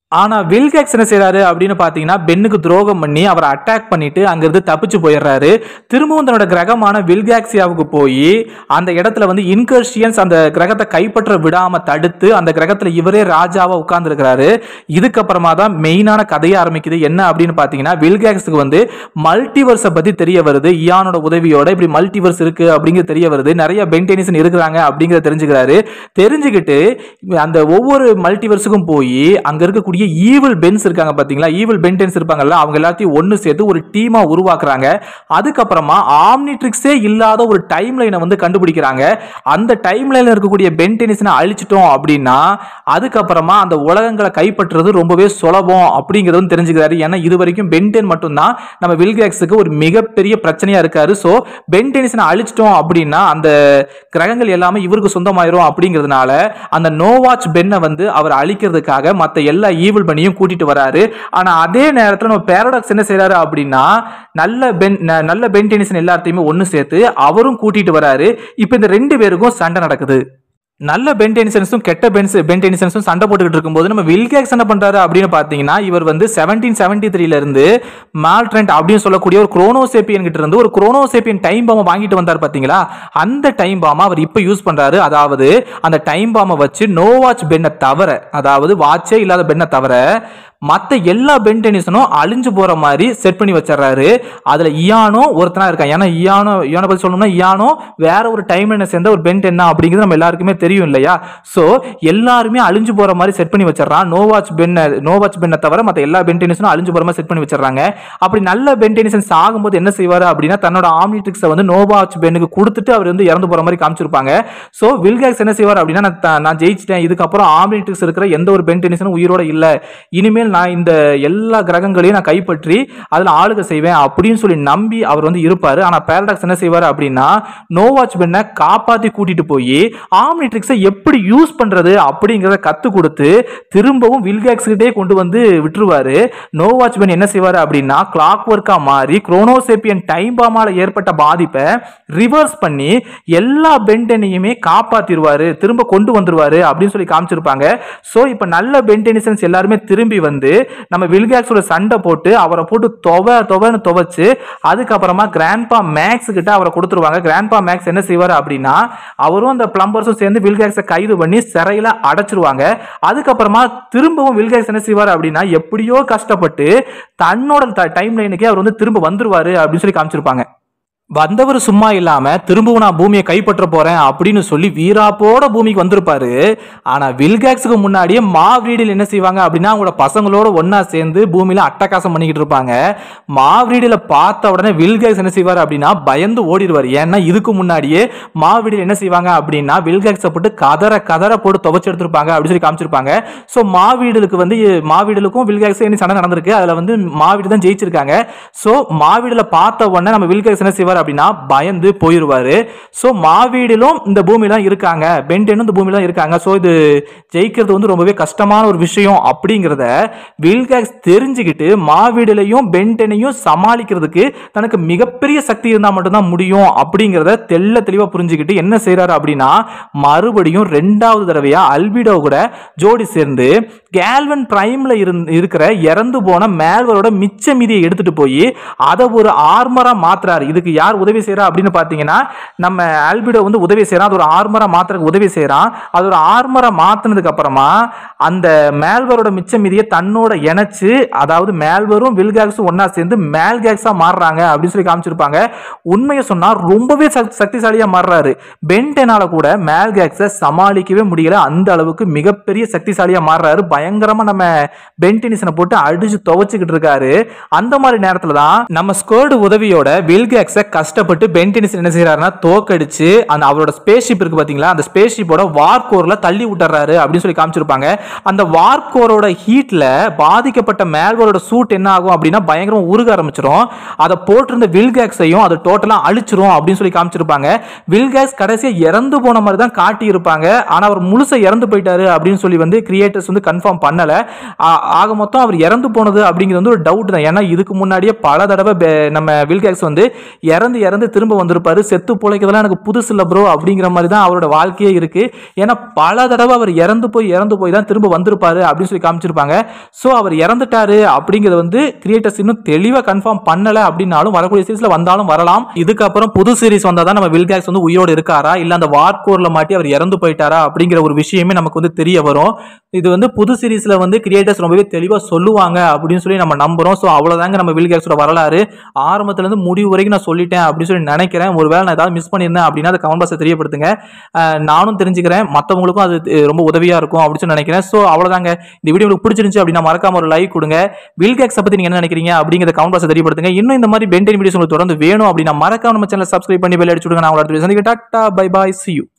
ஆனா வில்கேக்ஸ் என்ன செய்றாரு அப்படின்னு பாத்தீங்கன்னா பென்னுக்கு துரோகம் பண்ணி அவரை அட்டாக் பண்ணிட்டு அங்கிருந்து தப்பிச்சு போயிடுறாரு திரும்பவும் தன்னோட கிரகமான வில்காக்சியாவுக்கு போய் அந்த இடத்துல வந்து இன்கர்ஷியன்ஸ் அந்த கிரகத்தை கைப்பற்ற விடாம தடுத்து அந்த கிரகத்துல இவரே ராஜாவா உட்கார்ந்துருக்கிறாரு இதுக்கப்புறமா தான் மெயினான கதையை ஆரம்பிக்குது என்ன அப்படின்னு பாத்தீங்கன்னா வில்காக்ஸுக்கு வந்து மல்டிவர்ஸை பத்தி தெரிய வருது இயானோட உதவியோட இப்படி மல்டிவர்ஸ் இருக்கு அப்படிங்கிறது தெரிய வருது நிறைய பென்டெனிசன் இருக்கிறாங்க அப்படிங்கிறத தெரிஞ்சுக்கிறாரு தெரிஞ்சுக்கிட்டு அந்த ஒவ்வொரு மல்டிவர்ஸுக்கும் போய் அங்க இருக்கக்கூடிய ஈவில் பென்ஸ் இருக்காங்க பாத்தீங்களா ஈவில் பென்டென்ஸ் இருப்பாங்கல்ல அவங்க எல்லாத்தையும் ஒன்று சேர்த்து ஒரு டீமா உருவாக்குறாங்க அதுக்கப்புறமா ஆம்னிட்ரிக்ஸே இல்லாத ஒரு டைம் லைனை வந்து கண்டுபிடிக்கிறாங்க அந்த டைம் லைன்ல இருக்கக்கூடிய பென்டெனிஸனை அழிச்சிட்டோம் அப்படின்னா அதுக்கப்புறமா அந்த உலகங்களை கைப்பற்றுறது ரொம்பவே சுலபம் அப்படிங்கிறதும் தெரிஞ்சுக்கிறாரு ஏன்னா இது வரைக்கும் பென்டென் மட்டும்தான் நம்ம வில்கேக்ஸுக்கு ஒரு மிகப்பெரிய பிரச்சனையா இருக்காரு ஸோ பென்டெனிஸனை அழிச்சிட்டோம் அப்படின்னா அந்த கிரகங்கள் எல்லாமே இவருக்கு சொந்தமாயிரும் அப்படிங்கிறதுனால அந்த நோவாச் பென்னை வந்து அவர் அழிக்கிறதுக்காக மற்ற எல்லா ஈவில் பண்ணியும் கூட்டிட்டு வராரு ஆனா அதே நேரத்தில் நம்ம பேரடாக்ஸ் என்ன செய்றாரு அப்படின்னா நல்ல பென் ந- நல்ல பென் டெனிசன் எல்லாத்தையுமே ஒன்று சேர்த்து அவரும் கூட்டிட்டு வராரு இப்போ இந்த ரெண்டு பேருக்கும் சண்டை நடக்குது நல்ல பென் டெனிசன்ஸும் கெட்ட பென்ஸ் பென் டெனிசன்ஸும் சண்டை போட்டுக்கிட்டு இருக்கும்போது நம்ம வில்கேக்ஸ் என்ன பண்றாரு அப்படின்னு பார்த்தீங்கன்னா இவர் வந்து செவன்டீன் செவன்டி த்ரீல இருந்து மால்ட்ரெண்ட் அப்படின்னு சொல்லக்கூடிய ஒரு குரோனோசேப்பியன் கிட்ட இருந்து ஒரு குரோனோசேப்பியன் டைம் பாமை வாங்கிட்டு வந்தார் பாத்தீங்களா அந்த டைம் பாமை அவர் இப்போ யூஸ் பண்றாரு அதாவது அந்த டைம் பாமை வச்சு நோ வாட்ச் பென்னை தவிர அதாவது வாட்சே இல்லாத பென்னை தவிர மற்ற எல்லா பென் டென்னிஸனும் அழிஞ்சு போற மாதிரி செட் பண்ணி வச்சிடறாரு அதுல இயானோ ஒருத்தனா இருக்கான் ஏன்னா இயானோ இயானோ பத்தி சொல்லணும்னா இயானோ வேற ஒரு டைம் லைனை சேர்ந்த ஒரு பென் என்ன அப்படிங்கிறது நம்ம எல்லாருக்குமே தெரியும் இல்லையா ஸோ எல்லாருமே அழிஞ்சு போற மாதிரி செட் பண்ணி வச்சிடறான் நோ வாட்ச் பென்னை நோ வாட்ச் பென்னை தவிர மற்ற எல்லா பென் டென்னிஸனும் அழிஞ்சு போற மாதிரி செட் பண்ணி வச்சிடறாங்க அப்படி நல்ல பென் டென்னிசன்ஸ் ஆகும்போது என்ன செய்வாரு அப்படின்னா தன்னோட ஆம்னிட்ரிக்ஸை வந்து நோ வாட்ச் பென்னுக்கு கொடுத்துட்டு அவர் வந்து இறந்து போற மாதிரி காமிச்சிருப்பாங்க ஸோ வில்காக்ஸ் என்ன செய்வார் அப்படின்னா நான் த- நான் ஜெயிச்சிட்டேன் இதுக்கப்புறம் ஆம்னிட்ரிக்ஸ் இருக்கிற எந்த ஒரு பென் டென்னிசனும் உயிரோட இல்லை இனிமேல் நான் இந்த எல்லா கிரகங்களையும் நான் கைப்பற்றி அதில் ஆளுகை செய்வேன் அப்படின்னு சொல்லி நம்பி அவர் வந்து இருப்பார் ஆனால் பேரடாக்ஸ் என்ன செய்வார் அப்படின்னா நோவாச் பெண்ணை காப்பாற்றி கூட்டிட்டு போய் ஆம்னிட்ரிக்ஸை எப்படி யூஸ் பண்ணுறது அப்படிங்கிறத கற்றுக் கொடுத்து திரும்பவும் வில்காக்ஸ் கிட்டே கொண்டு வந்து விட்டுருவாரு நோவாச் பென் என்ன செய்வார் அப்படின்னா கிளாக் ஒர்க்காக மாறி குரோனோசேப்பியன் டைம் பாமால ஏற்பட்ட பாதிப்பை ரிவர்ஸ் பண்ணி எல்லா பென்டெனையுமே காப்பாத்திடுவாரு திரும்ப கொண்டு வந்துருவாரு அப்படின்னு சொல்லி காமிச்சிருப்பாங்க ஸோ இப்போ நல்ல பென்டெனிசன்ஸ் எல்லாருமே திரும்பி வந்து நம்ம வில்காக்ஸோட சண்டை போட்டு அவரை போட்டு தொவ தொவன்னு துவைச்சு அதுக்கப்புறமா கிராண்ட்பா மேக்ஸ் கிட்ட அவரை கொடுத்துருவாங்க கிராண்ட்பா மேக்ஸ் என்ன செய்வார் அப்படின்னா அவரும் அந்த பிளம்பர்ஸும் சேர்ந்து வில்காக்ஸை கைது பண்ணி சிறையில அடைச்சிருவாங்க அதுக்கப்புறமா திரும்பவும் வில்காக்ஸ் என்ன செய்வார் அப்படின்னா எப்படியோ கஷ்டப்பட்டு தன்னோட டைம் லைனுக்கே அவர் வந்து திரும்ப வந்துருவாரு அப்படின்னு சொல்லி காமிச்சிருப்பாங்க வந்தவர் சும்மா இல்லாம திரும்பவும் நான் பூமியை கைப்பற்ற போறேன் அப்படின்னு சொல்லி வீராப்போட பூமிக்கு வந்திருப்பாரு ஆனா வில்காக்ஸுக்கு முன்னாடியே மாவ்ரீடில் என்ன செய்வாங்க அப்படின்னா அவங்களோட பசங்களோட ஒண்ணா சேர்ந்து பூமியில அட்டகாசம் பண்ணிக்கிட்டு இருப்பாங்க மாவ்ரீடில பார்த்த உடனே வில்காக்ஸ் என்ன செய்வார் அப்படின்னா பயந்து ஓடிடுவார் ஏன்னா இதுக்கு முன்னாடியே மாவ்ரீடில் என்ன செய்வாங்க அப்படின்னா வில்காக்ஸை போட்டு கதற கதற போட்டு துவைச்சு எடுத்திருப்பாங்க அப்படின்னு சொல்லி காமிச்சிருப்பாங்க ஸோ மாவீடுகளுக்கு வந்து மாவீடுகளுக்கும் வில்காக்ஸும் என்ன சண்டை நடந்திருக்கு அதுல வந்து மாவீடு தான் ஜெயிச்சிருக்காங்க ஸோ மாவீடுல பார்த்த உடனே நம்ம வில்காக்ஸ் என்ன செய்வார் அப்படின்னா பயந்து போயிடுவாரு ஸோ மாவீடிலும் இந்த பூமியில இருக்காங்க பென்டெனும் இந்த பூமியில இருக்காங்க ஸோ இது ஜெயிக்கிறது வந்து ரொம்பவே கஷ்டமான ஒரு விஷயம் அப்படிங்கிறத வில்காக்ஸ் தெரிஞ்சுக்கிட்டு மாவீடுலையும் பென்டெனையும் சமாளிக்கிறதுக்கு தனக்கு மிகப்பெரிய சக்தி இருந்தால் மட்டும்தான் முடியும் அப்படிங்கிறத தெள்ள தெளிவாக புரிஞ்சுக்கிட்டு என்ன செய்றாரு அப்படின்னா மறுபடியும் ரெண்டாவது தடவையா அல்பிடோ கூட ஜோடி சேர்ந்து கேல்வன் பிரைம்ல இருந்து இருக்கிற இறந்து போன மேல்வரோட மிச்ச மீதியை எடுத்துட்டு போய் அதை ஒரு ஆர்மரா மாத்துறாரு இதுக்கு யார் உதவி செய்றா அப்படின்னு பார்த்தீங்கன்னா நம்ம ஆல்பிடோ வந்து உதவி செய்றான் அது ஒரு ஆர்மரா மாத்துறதுக்கு உதவி செய்றான் அது ஒரு ஆர்மரா மாத்துனதுக்கு அப்புறமா அந்த மேல்வரோட மிச்ச மீதியை தன்னோட இணைச்சு அதாவது மேல்வரும் வில்காக்ஸும் ஒண்ணா சேர்ந்து மேல்கேக்ஸா மாறுறாங்க அப்படின்னு சொல்லி காமிச்சிருப்பாங்க உண்மையை சொன்னா ரொம்பவே சக்- சக்திசாலியா மாறுறாரு பென்டெனால கூட மேல்கேக்ஸை சமாளிக்கவே முடியல அந்த அளவுக்கு மிகப்பெரிய சக்திசாலியா மாறுறாரு பயங்கரமா நம்ம பென்டெனிசனை போட்டு அடிச்சு துவைச்சுக்கிட்டு இருக்காரு அந்த மாதிரி நேரத்துல தான் நம்ம ஸ்கோர்டு உதவியோட வில்கேக்ஸை கஷ்டப்பட்டு பென்டெனிசன் என்ன செய்யறாருன்னா தோக்கடிச்சு அந்த அவரோட ஸ்பேஸ் ஷிப் இருக்கு பாத்தீங்களா அந்த ஸ்பேஸ் ஷிப்போட வார் கோர்ல தள்ளி விட்டுறாரு அப்படின்னு சொல்லி காமிச்சிருப்பாங்க அந்த வார் கோரோட ஹீட்ல பாதிக்கப்பட்ட மேல்வரோட சூட் என்ன ஆகும் அப்படின்னா பயங்கரமா உருக ஆரம்பிச்சிரும் அதை போட்டிருந்த வில்கேக்ஸையும் அதை டோட்டலா அழிச்சிரும் அப்படின்னு சொல்லி காமிச்சிருப்பாங்க வில்கேக்ஸ் கடைசியா இறந்து போன மாதிரி தான் காட்டி இருப்பாங்க ஆனா அவர் முழுசா இறந்து போயிட்டாரு அப்படின்னு சொல்லி வந்து கிரியேட்டர்ஸ் வந்து கன்ஃபார்ம் பண்ணல ஆ- ஆக மொத்தம் அவர் இறந்து போனது அப்படிங்கிறது வந்து ஒரு டவுட் தான் ஏன்னா இதுக்கு முன்னாடியே பல தடவை பெ- நம்ம வில்கேக்ஸ் வந்து இறந்து இறந்து இறந்து திரும்ப வந்திருப்பாரு செத்து பிழைக்கிறதுலாம் எனக்கு புதுசு இல்லை ப்ரோ அப்படிங்கிற மாதிரி தான் அவரோட வாழ்க்கையே இருக்கு ஏன்னா பல தடவை அவர் இறந்து போய் இறந்து போய் தான் திரும்ப வந்திருப்பாரு அப்படின்னு சொல்லி காமிச்சிருப்பாங்க ஸோ அவர் இறந்துட்டாரு அப்படிங்கிறது வந்து கிரியேட்டர்ஸ் இன்னும் தெளிவாக கன்ஃபார்ம் பண்ணல அப்படின்னாலும் வரக்கூடிய சீரிஸ்ல வந்தாலும் வரலாம் இதுக்கப்புறம் புது சீரிஸ் வந்தால் தான் நம்ம வில்கேக்ஸ் வந்து உயிரோடு இருக்காரா இல்லை அந்த வார்கோர்ல மாட்டி அவர் இறந்து போயிட்டாரா அப்படிங்கிற ஒரு விஷயமே நமக்கு வந்து தெரிய வரும் இது வந்து புது சீரிஸ்ல வந்து கிரியேட்டர்ஸ் ரொம்பவே தெளிவாக சொல்லுவாங்க அப்படின்னு சொல்லி நம்ம நம்புறோம் ஸோ அவ்வளோதாங்க நம்ம வில்கேக்ஸோட வரலாறு ஆரம்பத்துல இருந்து முடிவு வரைக்கும் நான் சொல்லிட்டேன் அப்படின்னு சொல்லி நினைக்கிறேன் ஒருவேளை நான் ஏதாவது மிஸ் பண்ணியிருந்தேன் அப்படின்னா அதை கமெண்ட் பாக்ஸை தெரியப்படுத்துங்க அஹ் நானும் தெரிஞ்சுக்கிறேன் மற்றவங்களுக்கும் அது அஹ் ரொம்ப உதவியா இருக்கும் அப்படின்னு சொல்லி நினைக்கிறேன் ஸோ அவ்வளோதாங்க இந்த வீடியோ உங்களுக்கு பிடிச்சிருந்துச்சு அப்படின்னா மறக்காம ஒரு லைக் கொடுங்க வில்கேக்ஸை பத்தி நீங்க என்ன நினைக்கிறீங்க அப்படிங்கிறத கமெண்ட் பாக்ஸை தெரியப்படுத்துங்க இன்னும் இந்த மாதிரி பென்டென் வீடியோஸ் உங்களுக்கு தொடர்ந்து வேணும் அப்படின்னா மறக்காம நம்ம சேனல் சப்ஸ்கிரைப் பண்ணி பெல் அடிச்சு விடுங்க நான் உங்களை அடுத்த video சந்திக்கிறேன் டாட்டா பை பாய் சி யூ